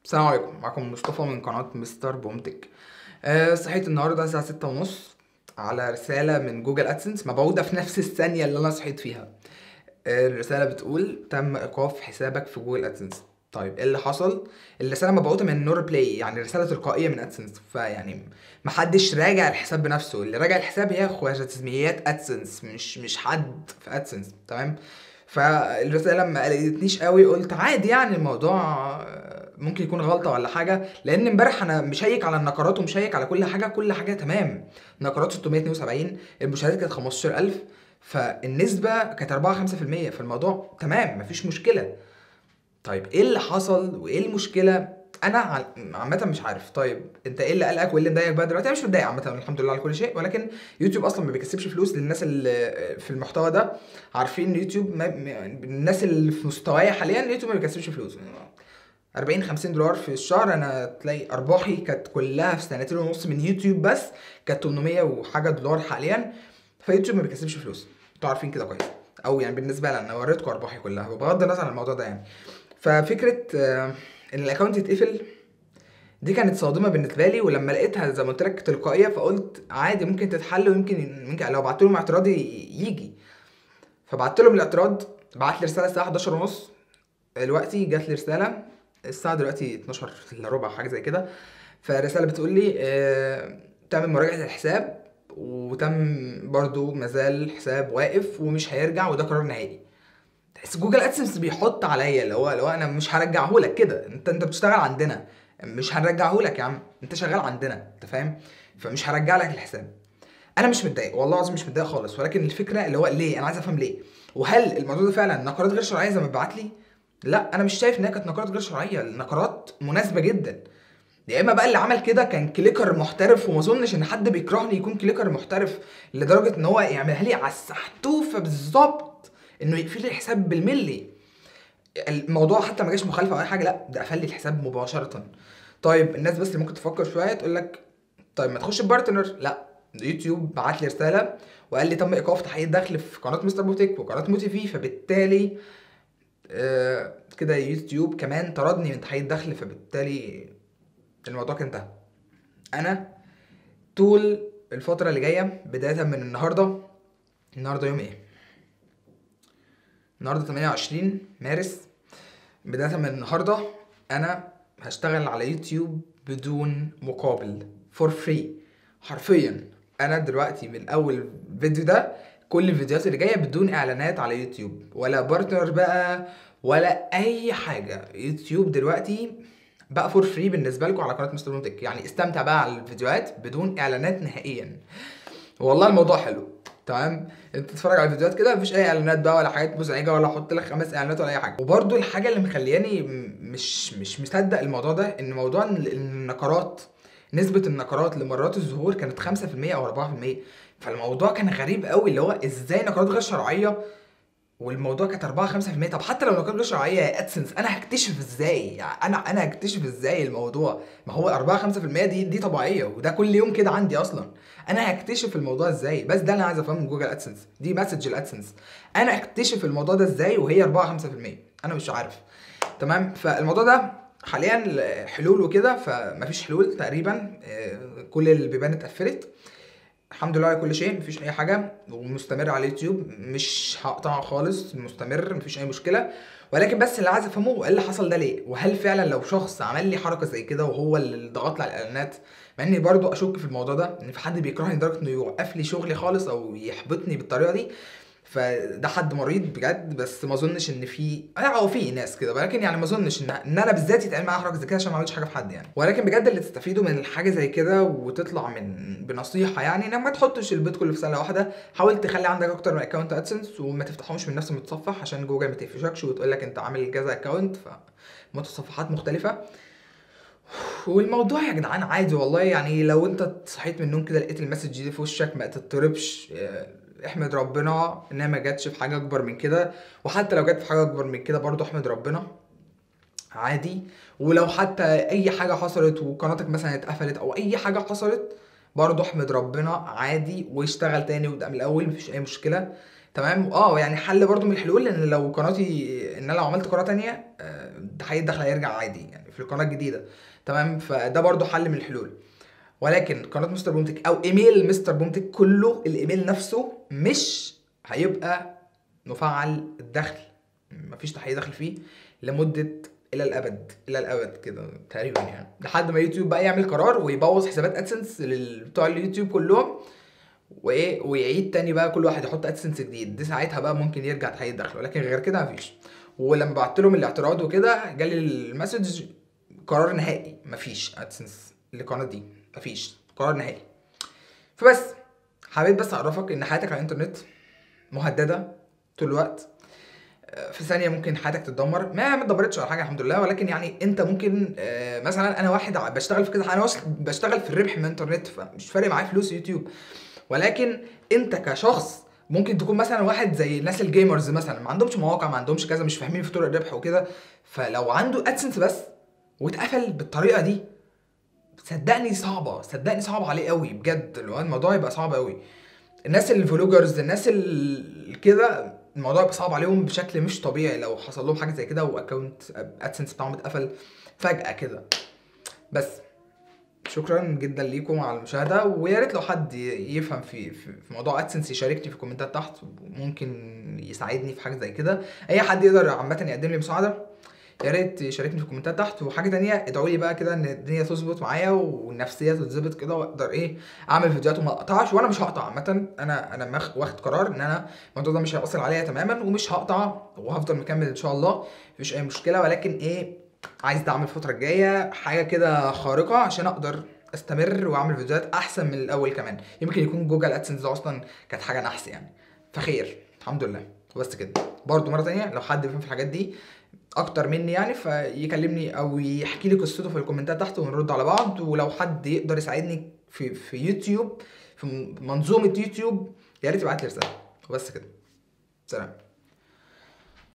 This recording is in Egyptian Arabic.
السلام عليكم معكم مصطفى من قناة مستر بومتك أه صحيت النهاردة الساعة ستة ونص على رسالة من جوجل ادسنس مبعوثة في نفس الثانية اللي أنا صحيت فيها آه، الرسالة بتقول تم إيقاف حسابك في جوجل ادسنس طيب ايه اللي حصل؟ الرسالة مبعوثة من نور بلاي يعني رسالة تلقائية من ادسنس فيعني محدش راجع الحساب بنفسه اللي راجع الحساب هي خوارزميات ادسنس مش مش حد في ادسنس تمام؟ فالرسالة ما قلقتنيش قوي قلت عادي يعني الموضوع آه، ممكن يكون غلطة ولا حاجة لأن امبارح أنا مشيك على النقرات ومشيك على كل حاجة كل حاجة تمام نقرات 672 المشاهدات كانت 15000 فالنسبة كانت 4 5% فالموضوع تمام مفيش مشكلة طيب ايه اللي حصل وايه المشكلة انا ع- عامة مش عارف طيب انت ايه اللي قلقك وايه اللي مضايقك بقى دلوقتي انا مش متضايق عامة الحمد لله على كل شيء ولكن يوتيوب اصلا ما بيكسبش فلوس للناس اللي في المحتوى ده عارفين ان يوتيوب ما... ما- الناس اللي في مستواي حاليا يوتيوب ما بيكسبش فلوس 40 50 دولار في الشهر انا تلاقي ارباحي كانت كلها في سنتين ونص من يوتيوب بس كانت 800 وحاجه دولار حاليا فيوتيوب ما بيكسبش فلوس انتوا عارفين كده كويس او يعني بالنسبه لي انا وريتكم ارباحي كلها بغض النظر عن الموضوع ده يعني ففكره آه، ان الاكونت يتقفل دي كانت صادمه بالنسبه لي ولما لقيتها زي ما قلت لك تلقائيه فقلت عادي ممكن تتحل ويمكن ممكن لو بعت لهم اعتراض ي- يجي فبعت لهم الاعتراض بعت لي رساله الساعه 11 ونص دلوقتي جات لي رساله الساعه دلوقتي 12 الا ربع حاجه زي كده فرساله بتقول لي آه تم مراجعه الحساب وتم برضو مازال الحساب واقف ومش هيرجع وده قرار نهائي بس جوجل ادسنس بيحط عليا اللي هو اللي هو انا مش هرجعه لك كده انت انت بتشتغل عندنا مش هنرجعه لك يا عم انت شغال عندنا انت فاهم فمش هرجع لك الحساب انا مش متضايق والله العظيم مش متضايق خالص ولكن الفكره اللي هو ليه انا عايز افهم ليه وهل الموضوع ده فعلا نقرات غير شرعيه زي ما بيبعت لي لا انا مش شايف انها كانت نقرات غير شرعيه النقرات مناسبه جدا يا اما بقى اللي عمل كده كان كليكر محترف وما اظنش ان حد بيكرهني يكون كليكر محترف لدرجه ان هو يعملها لي على السحتوفه بالظبط انه يقفل لي الحساب بالملي الموضوع حتى ما جاش مخالفه او اي حاجه لا ده قفل لي الحساب مباشره طيب الناس بس اللي ممكن تفكر شويه تقول لك طيب ما تخش بارتنر لا يوتيوب بعت لي رساله وقال لي تم ايقاف تحقيق دخل في قناه مستر بوتيك وقناه موتي في فبالتالي آه كده يوتيوب كمان طردني من تحقيق دخل فبالتالي الموضوع كان انتهى انا طول الفتره اللي جايه بدايه من النهارده النهارده يوم ايه النهارده 28 مارس بدايه من النهارده انا هشتغل على يوتيوب بدون مقابل فور فري حرفيا انا دلوقتي من اول فيديو ده كل الفيديوهات اللي جايه بدون اعلانات على يوتيوب ولا بارتنر بقى ولا اي حاجه يوتيوب دلوقتي بقى فور فري بالنسبه لكم على قناه مستر مونتك يعني استمتع بقى على الفيديوهات بدون اعلانات نهائيا والله الموضوع حلو تمام انت تتفرج على الفيديوهات كده مفيش اي اعلانات بقى ولا حاجات مزعجه ولا احط لك خمس اعلانات ولا اي حاجه وبرده الحاجه اللي مخلياني م- مش مش مصدق الموضوع ده ان موضوع إن النقرات نسبه النقرات لمرات الظهور كانت 5% او 4% فالموضوع كان غريب قوي اللي هو ازاي نقرات غير شرعيه والموضوع كانت 4 5% طب حتى لو نقاط غير شرعيه يا ادسنس انا هكتشف ازاي يعني انا انا هكتشف ازاي الموضوع ما هو 4 5% دي دي طبيعيه وده كل يوم كده عندي اصلا انا هكتشف الموضوع ازاي بس ده اللي انا عايز افهمه من جوجل ادسنس دي مسج الادسنس انا هكتشف الموضوع ده ازاي وهي 4 5% انا مش عارف تمام فالموضوع ده حاليا حلول وكده فمفيش حلول تقريبا آه، كل البيبان اتقفلت الحمد لله على كل شيء مفيش اي حاجه ومستمر على اليوتيوب مش هقطع خالص مستمر مفيش اي مشكله ولكن بس اللي عايز افهمه هو ايه اللي حصل ده ليه وهل فعلا لو شخص عمل لي حركه زي كده وهو اللي ضغط لي على الاعلانات مع اني برضو اشك في الموضوع ده ان في حد بيكرهني لدرجه انه يوقف لي شغلي خالص او يحبطني بالطريقه دي فده حد مريض بجد بس ما اظنش ان في او في ناس كده ولكن يعني ما اظنش ان ان انا بالذات يتعمل معايا حركه زي كده عشان ما عملتش حاجه في حد يعني ولكن بجد اللي تستفيدوا من حاجه زي كده وتطلع من بنصيحه يعني انك ما تحطش البيت كله في سله واحده حاول تخلي عندك اكتر من اكونت ادسنس وما تفتحهمش من نفس المتصفح عشان جوجل ما تقفشكش وتقول لك انت عامل كذا اكونت فمتصفحات مختلفه والموضوع يا جدعان عادي والله يعني لو انت صحيت من النوم كده لقيت المسج دي في وشك ما تضطربش اه، احمد ربنا انها ما جاتش في حاجه اكبر من كده وحتى لو جت في حاجه اكبر من كده برضه احمد ربنا عادي ولو حتى اي حاجه حصلت وقناتك مثلا اتقفلت او اي حاجه حصلت برضه احمد ربنا عادي واشتغل تاني وابدا من الاول مفيش اي مشكله تمام اه يعني حل برضو من الحلول ان لو قناتي ان انا لو عملت قناه تانية آه، تحقيق الدخل هيرجع عادي يعني في في القناه الجديده تمام فده برضو حل من الحلول ولكن قناه مستر بومتك او ايميل مستر بومتك كله الايميل نفسه مش هيبقى مفعل الدخل مفيش تحقيق دخل فيه لمده الى الابد الى الابد كده تقريبا يعني لحد ما يوتيوب بقى يعمل قرار ويبوظ حسابات ادسنس بتوع اليوتيوب كلهم وايه ويعيد تاني بقى كل واحد يحط ادسنس جديد دي ساعتها بقى ممكن يرجع تحقيق الدخل ولكن غير كده مفيش ولما بعت لهم الاعتراض وكده جالي المسج قرار نهائي مفيش ادسنس للقناه دي مفيش قرار نهائي فبس حبيت بس اعرفك ان حياتك على الانترنت مهدده طول الوقت في ثانيه ممكن حياتك تتدمر ما ما اتدمرتش ولا حاجه الحمد لله ولكن يعني انت ممكن آه، مثلا انا واحد ع- بشتغل في كذا حاجه انا واصل- بشتغل في الربح من الانترنت فمش فارق معايا فلوس يوتيوب ولكن انت كشخص ممكن تكون مثلا واحد زي الناس الجيمرز مثلا ما عندهمش مواقع ما عندهمش كذا مش فاهمين في طرق الربح وكده فلو عنده ادسنس بس واتقفل بالطريقه دي صدقني صعبه صدقني صعبه عليه قوي بجد اللي هو الموضوع يبقى صعب قوي الناس الفلوجرز الناس ال- كده الموضوع يبقى صعب عليهم بشكل مش طبيعي لو حصل لهم حاجه زي كده واكونت ادسنس بتاعهم اتقفل فجاه كده بس شكرا جدا ليكم على المشاهده ويا ريت لو حد ي- يفهم في في في موضوع ادسنس يشاركني في الكومنتات تحت ممكن يساعدني في حاجه زي كده اي حد يقدر عامه يقدم لي مساعده يا ريت يشاركني في الكومنتات تحت وحاجه تانية ادعوا لي بقى كده ان الدنيا تظبط معايا والنفسيه تتظبط كده واقدر ايه اعمل فيديوهات وما اقطعش وانا مش هقطع عامه انا انا ماخ- واخد قرار ان انا الموضوع ده مش هيأثر عليا تماما ومش هقطع وهفضل مكمل ان شاء الله مفيش اي مشكله ولكن ايه عايز دعم الفتره الجايه حاجه كده خارقه عشان اقدر استمر واعمل فيديوهات احسن من الاول كمان يمكن يكون جوجل ادسنس ده اصلا كانت حاجه نحس يعني فخير الحمد لله وبس كده برضو مره تانية لو حد بيفهم في الحاجات دي اكتر مني يعني فيكلمني او يحكي لي قصته في الكومنتات تحت ونرد على بعض ولو حد يقدر يساعدني في في يوتيوب في منظومه يوتيوب يا ريت يبعت لي رساله وبس كده سلام